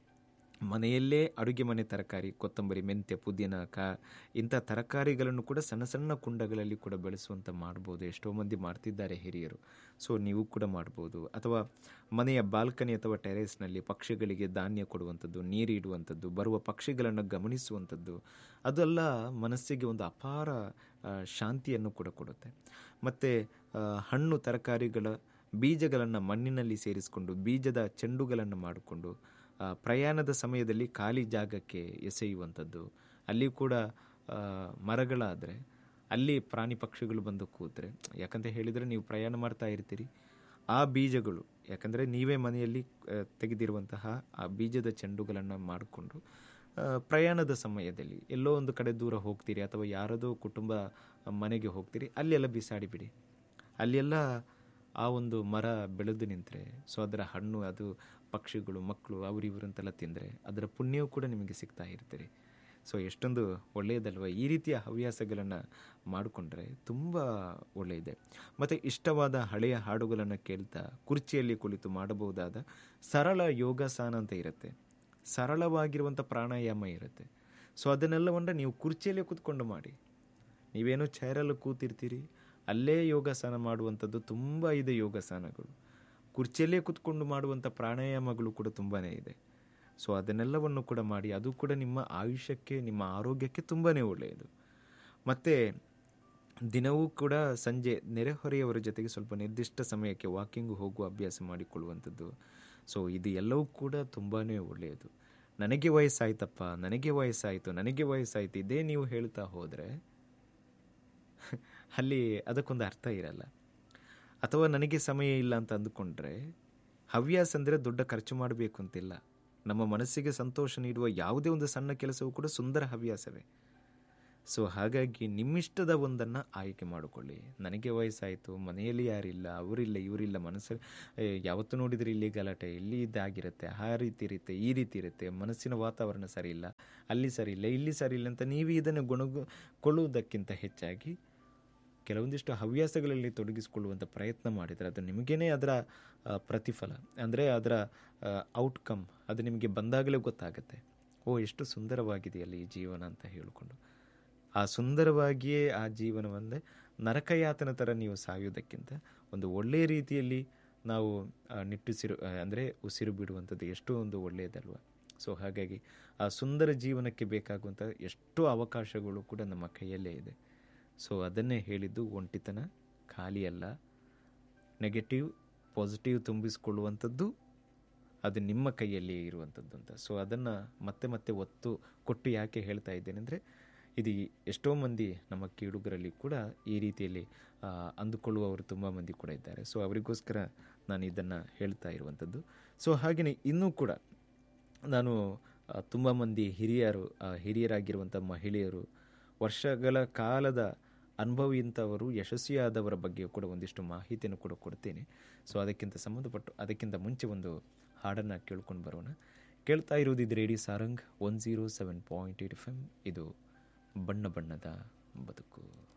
ಮನೆಯಲ್ಲೇ ಅಡುಗೆ ಮನೆ ತರಕಾರಿ ಕೊತ್ತಂಬರಿ ಮೆಂತ್ಯ ಪುದೀನ ಕಾ ಇಂಥ ತರಕಾರಿಗಳನ್ನು ಕೂಡ ಸಣ್ಣ ಸಣ್ಣ ಕುಂಡಗಳಲ್ಲಿ ಕೂಡ ಬೆಳೆಸುವಂಥ ಮಾಡ್ಬೋದು ಎಷ್ಟೋ ಮಂದಿ ಮಾಡ್ತಿದ್ದಾರೆ ಹಿರಿಯರು ಸೊ ನೀವು ಕೂಡ ಮಾಡ್ಬೋದು ಅಥವಾ ಮನೆಯ ಬಾಲ್ಕನಿ ಅಥವಾ ಟೆರೇಸ್ನಲ್ಲಿ ಪಕ್ಷಿಗಳಿಗೆ ಧಾನ್ಯ ಕೊಡುವಂಥದ್ದು ನೀರು ಇಡುವಂಥದ್ದು ಬರುವ ಪಕ್ಷಿಗಳನ್ನು ಗಮನಿಸುವಂಥದ್ದು ಅದೆಲ್ಲ ಮನಸ್ಸಿಗೆ ಒಂದು ಅಪಾರ ಆ, ಶಾಂತಿಯನ್ನು ಕೂಡ ಕೊಡುತ್ತೆ ಮತ್ತು ಹಣ್ಣು ತರಕಾರಿಗಳ ಬೀಜಗಳನ್ನು ಮಣ್ಣಿನಲ್ಲಿ ಸೇರಿಸಿಕೊಂಡು ಬೀಜದ ಚೆಂಡುಗಳನ್ನು ಮಾಡಿಕೊಂಡು ಆ, ಪ್ರಯಾಣದ ಸಮಯದಲ್ಲಿ ಖಾಲಿ ಜಾಗಕ್ಕೆ ಎಸೆಯುವಂಥದ್ದು ಅಲ್ಲಿ ಕೂಡ ಆ, ಮರಗಳಾದರೆ ಅಲ್ಲಿ ಪ್ರಾಣಿ ಪಕ್ಷಿಗಳು ಬಂದು ಕೂತ್ರೆ ಯಾಕಂತ ಹೇಳಿದರೆ ನೀವು ಪ್ರಯಾಣ ಮಾಡ್ತಾ ಇರ್ತೀರಿ ಆ ಬೀಜಗಳು ಯಾಕಂದರೆ ನೀವೇ ಮನೆಯಲ್ಲಿ ಆ, ತೆಗೆದಿರುವಂತಹ ಆ ಬೀಜದ ಚೆಂಡುಗಳನ್ನು ಮಾಡಿಕೊಂಡು ಆ, ಪ್ರಯಾಣದ ಸಮಯದಲ್ಲಿ ಎಲ್ಲೋ ಒಂದು ಕಡೆ ದೂರ ಹೋಗ್ತೀರಿ ಅಥವಾ ಯಾರದೋ ಕುಟುಂಬ ಮನೆಗೆ ಹೋಗ್ತೀರಿ ಅಲ್ಲೆಲ್ಲ ಬಿಸಾಡಿಬಿಡಿ ಅಲ್ಲೆಲ್ಲ ಆ ಒಂದು ಮರ ಬೆಳೆದು ನಿಂತರೆ ಸೊ ಅದರ ಹಣ್ಣು ಅದು ಪಕ್ಷಿಗಳು ಮಕ್ಕಳು ಅವರು ಇವರು ಅಂತೆಲ್ಲ ತಿಂದರೆ ಅದರ ಪುಣ್ಯವೂ ಕೂಡ ನಿಮಗೆ ಸಿಗ್ತಾ ಇರ್ತೀರಿ ಸೊ ಎಷ್ಟೊಂದು ಒಳ್ಳೆಯದಲ್ವ ಈ ರೀತಿಯ ಹವ್ಯಾಸಗಳನ್ನು ಮಾಡಿಕೊಂಡ್ರೆ ತುಂಬ ಒಳ್ಳೆಯದೆ ಮತ್ತು ಇಷ್ಟವಾದ ಹಳೆಯ ಹಾಡುಗಳನ್ನು ಕೇಳ್ತಾ ಕುರ್ಚಿಯಲ್ಲಿ ಕುಳಿತು ಮಾಡಬಹುದಾದ ಸರಳ ಯೋಗಾಸನ ಅಂತ ಇರುತ್ತೆ ಸರಳವಾಗಿರುವಂಥ ಪ್ರಾಣಾಯಾಮ ಇರುತ್ತೆ ಸೊ ಅದನ್ನೆಲ್ಲವನ್ನ ನೀವು ಕುರ್ಚಿಯಲ್ಲೇ ಕೂತ್ಕೊಂಡು ಮಾಡಿ ನೀವೇನೋ ಚೇರಲ್ಲಿ ಕೂತಿರ್ತೀರಿ ಅಲ್ಲೇ ಯೋಗಾಸನ ಮಾಡುವಂಥದ್ದು ತುಂಬ ಇದೆ ಯೋಗಾಸನಗಳು ಕುರ್ಚಿಯಲ್ಲೇ ಕೂತ್ಕೊಂಡು ಮಾಡುವಂಥ ಪ್ರಾಣಾಯಾಮಗಳು ಕೂಡ ತುಂಬಾ ಇದೆ ಸೊ ಅದನ್ನೆಲ್ಲವನ್ನು ಕೂಡ ಮಾಡಿ ಅದು ಕೂಡ ನಿಮ್ಮ ಆಯುಷ್ಯಕ್ಕೆ ನಿಮ್ಮ ಆರೋಗ್ಯಕ್ಕೆ ತುಂಬಾ ಒಳ್ಳೆಯದು ಮತ್ತು ದಿನವೂ ಕೂಡ ಸಂಜೆ ನೆರೆಹೊರೆಯವರ ಜೊತೆಗೆ ಸ್ವಲ್ಪ ನಿರ್ದಿಷ್ಟ ಸಮಯಕ್ಕೆ ವಾಕಿಂಗ್ ಹೋಗುವ ಅಭ್ಯಾಸ ಮಾಡಿಕೊಳ್ಳುವಂಥದ್ದು ಸೊ ಇದು ಎಲ್ಲವೂ ಕೂಡ ತುಂಬಾ ಒಳ್ಳೆಯದು ನನಗೆ ವಯಸ್ಸಾಯ್ತಪ್ಪ ನನಗೆ ವಯಸ್ಸಾಯಿತು ನನಗೆ ವಯಸ್ಸಾಯಿತು ಇದೇ ನೀವು ಹೇಳ್ತಾ ಹೋದರೆ ಅಲ್ಲಿ ಅದಕ್ಕೊಂದು ಅರ್ಥ ಇರಲ್ಲ ಅಥವಾ ನನಗೆ ಸಮಯ ಇಲ್ಲ ಅಂತ ಅಂದುಕೊಂಡ್ರೆ ಹವ್ಯಾಸ ಅಂದರೆ ದೊಡ್ಡ ಖರ್ಚು ಮಾಡಬೇಕು ಅಂತಿಲ್ಲ ನಮ್ಮ ಮನಸ್ಸಿಗೆ ಸಂತೋಷ ನೀಡುವ ಯಾವುದೇ ಒಂದು ಸಣ್ಣ ಕೆಲಸವೂ ಕೂಡ ಸುಂದರ ಹವ್ಯಾಸವೇ ಸೊ ಹಾಗಾಗಿ ನಿಮ್ಮಿಷ್ಟದ ಒಂದನ್ನು ಆಯ್ಕೆ ಮಾಡಿಕೊಳ್ಳಿ ನನಗೆ ವಯಸ್ಸಾಯಿತು ಮನೆಯಲ್ಲಿ ಯಾರಿಲ್ಲ ಅವರಿಲ್ಲ ಇವರಿಲ್ಲ ಮನಸ್ಸಲ್ಲಿ ಏ, ಯಾವತ್ತು ನೋಡಿದರೆ ಇಲ್ಲಿ ಗಲಾಟೆ ಇಲ್ಲಿ ಇದಾಗಿರುತ್ತೆ ಆ ರೀತಿ ಇರುತ್ತೆ ಈ ರೀತಿ ಇರುತ್ತೆ ಮನಸ್ಸಿನ ವಾತಾವರಣ ಸರಿ ಇಲ್ಲ ಅಲ್ಲಿ ಸರಿ ಇಲ್ಲ ಇಲ್ಲಿ ಸರಿ ಇಲ್ಲ ಅಂತ ನೀವು ಇದನ್ನು ಗುಣಗೊಳ್ಳುವುದಕ್ಕಿಂತ ಹೆಚ್ಚಾಗಿ ಕೆಲವೊಂದಿಷ್ಟು ಹವ್ಯಾಸಗಳಲ್ಲಿ ತೊಡಗಿಸಿಕೊಳ್ಳುವಂಥ ಪ್ರಯತ್ನ ಮಾಡಿದರೆ ಅದು ನಿಮಗೇನೆ ಅದರ ಆ, ಪ್ರತಿಫಲ ಅಂದರೆ ಅದರ ಔಟ್ಕಮ್ ಅದು ನಿಮಗೆ ಬಂದಾಗಲೇ ಗೊತ್ತಾಗುತ್ತೆ ಓ ಎಷ್ಟು ಸುಂದರವಾಗಿದೆಯಲ್ಲ ಈ ಜೀವನ ಅಂತ ಹೇಳಿಕೊಂಡು ಆ ಸುಂದರವಾಗಿಯೇ ಆ ಜೀವನವಂದೇ ನರಕಯಾತನ ಥರ ನೀವು ಸಾಯೋದಕ್ಕಿಂತ ಒಂದು ಒಳ್ಳೆಯ ರೀತಿಯಲ್ಲಿ ನಾವು ಆ, ನಿಟ್ಟುಸಿರು ಅಂದರೆ ಉಸಿರು ಬಿಡುವಂಥದ್ದು ಎಷ್ಟೋ ಒಂದು ಒಳ್ಳೆಯದಲ್ವ ಸೊ ಹಾಗಾಗಿ ಆ ಸುಂದರ ಜೀವನಕ್ಕೆ ಬೇಕಾಗುವಂಥ ಎಷ್ಟೋ ಅವಕಾಶಗಳು ಕೂಡ ನಮ್ಮ ಕೈಯಲ್ಲೇ ಇದೆ ಸೊ ಅದನ್ನೇ ಹೇಳಿದ್ದು ಒಂಟಿತನ ಖಾಲಿ ಅಲ್ಲ ನೆಗೆಟಿವ್ ಪಾಸಿಟಿವ್ ತುಂಬಿಸಿಕೊಳ್ಳುವಂಥದ್ದು ಅದು ನಿಮ್ಮ ಕೈಯಲ್ಲಿ ಇರುವಂಥದ್ದು ಅಂತ ಸೊ ಅದನ್ನು ಮತ್ತೆ ಮತ್ತೆ ಒತ್ತು ಕೊಟ್ಟು ಯಾಕೆ ಹೇಳ್ತಾ ಇದ್ದೇನೆ ಅಂದರೆ ಇದು ಎಷ್ಟೋ ಮಂದಿ ನಮ್ಮ ಕೇಳುಗರಲ್ಲಿ ಕೂಡ ಈ ರೀತಿಯಲ್ಲಿ ಆ, ಅಂದುಕೊಳ್ಳುವವರು ತುಂಬ ಮಂದಿ ಕೂಡ ಇದ್ದಾರೆ ಸೊ ಅವರಿಗೋಸ್ಕರ ನಾನು ಇದನ್ನು ಹೇಳ್ತಾ ಇರುವಂಥದ್ದು ಸೊ ಹಾಗೆಯೇ ಇನ್ನೂ ಕೂಡ ನಾನು ತುಂಬ ಮಂದಿ ಹಿರಿಯರು ಆ, ಹಿರಿಯರಾಗಿರುವಂಥ ಮಹಿಳೆಯರು ವರ್ಷಗಳ ಕಾಲದ ಅನುಭವಿಯಂಥವರು ಯಶಸ್ವಿಯಾದವರ ಬಗ್ಗೆ ಕೂಡ ಒಂದಿಷ್ಟು ಮಾಹಿತಿಯನ್ನು ಕೂಡ ಕೊಡ್ತೇನೆ ಸೊ ಅದಕ್ಕಿಂತ ಸಂಬಂಧಪಟ್ಟು ಅದಕ್ಕಿಂತ ಮುಂಚೆ ಒಂದು ಹಾಡನ್ನು ಕೇಳ್ಕೊಂಡು ಬರೋಣ ಕೇಳ್ತಾ ಇರೋದು ಇದು radio Sarang one zero seven point eight F M ಇದು ಬಣ್ಣ ಬಣ್ಣದ ಬದುಕು